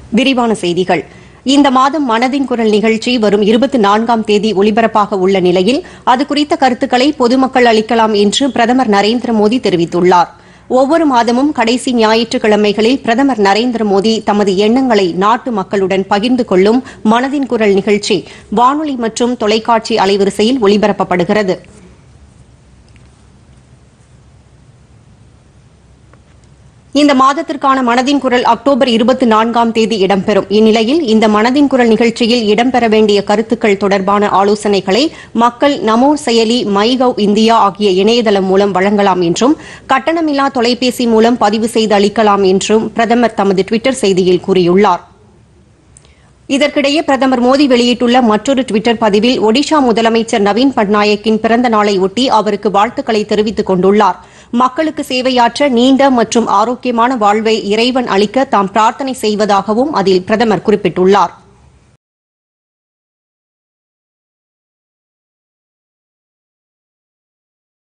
விரிவான செய்திகள் இந்த மாதம் மனதின் குரல் நிகழ்ச்சி வரும் இருபத்தி நான்காம் தேதி ஒலிபரப்பாக உள்ள நிலையில் அது குறித்த கருத்துக்களை பொதுமக்கள் அளிக்கலாம் என்று பிரதமர் நரேந்திர மோடி தெரிவித்துள்ளார் ஒவ்வொரு மாதமும் கடைசி ஞாயிற்றுக்கிழமைகளில் பிரதமர் நரேந்திர மோடி தமது எண்ணங்களை நாட்டு மக்களுடன் பகிர்ந்து கொள்ளும் மனதின் குரல் நிகழ்ச்சி வானொலி மற்றும் தொலைக்காட்சி அலைவரிசையில் ஒலிபரப்பப்படுகிறது இந்த மாதத்திற்கான மனதின் குரல் அக்டோபர் இருபத்தி நான்காம் தேதி இடம்பெறும் இந்நிலையில் இந்த மனதின் குரல் நிகழ்ச்சியில் இடம்பெற வேண்டிய கருத்துக்கள் தொடர்பான ஆலோசனைகளை மக்கள் நமோ செயலி மை கவ் இந்தியா ஆகிய இணையதளம் மூலம் வழங்கலாம் என்றும் கட்டணமில்லா தொலைபேசி மூலம் பதிவு செய்து அளிக்கலாம் என்றும் பிரதமர் தமது டுவிட்டர் செய்தியில் கூறியுள்ளார் இதற்கிடையே பிரதமர் மோடி வெளியிட்டுள்ள மற்றொரு டுவிட்டர் பதிவில் ஒடிஷா முதலமைச்சர் நவீன் பட்நாயக்கின் பிறந்த நாளை ஒட்டி அவருக்கு வாழ்த்துக்களை தெரிவித்துக் கொண்டுள்ளார் மக்களுக்கு சேவையாற்ற நீண்ட மற்றும் ஆரோக்கியமான வாழ்வை இறைவன் அளிக்க தாம் பிரார்த்தனை செய்வதாகவும் அதில் பிரதமர் குறிப்பிட்டுள்ளாா்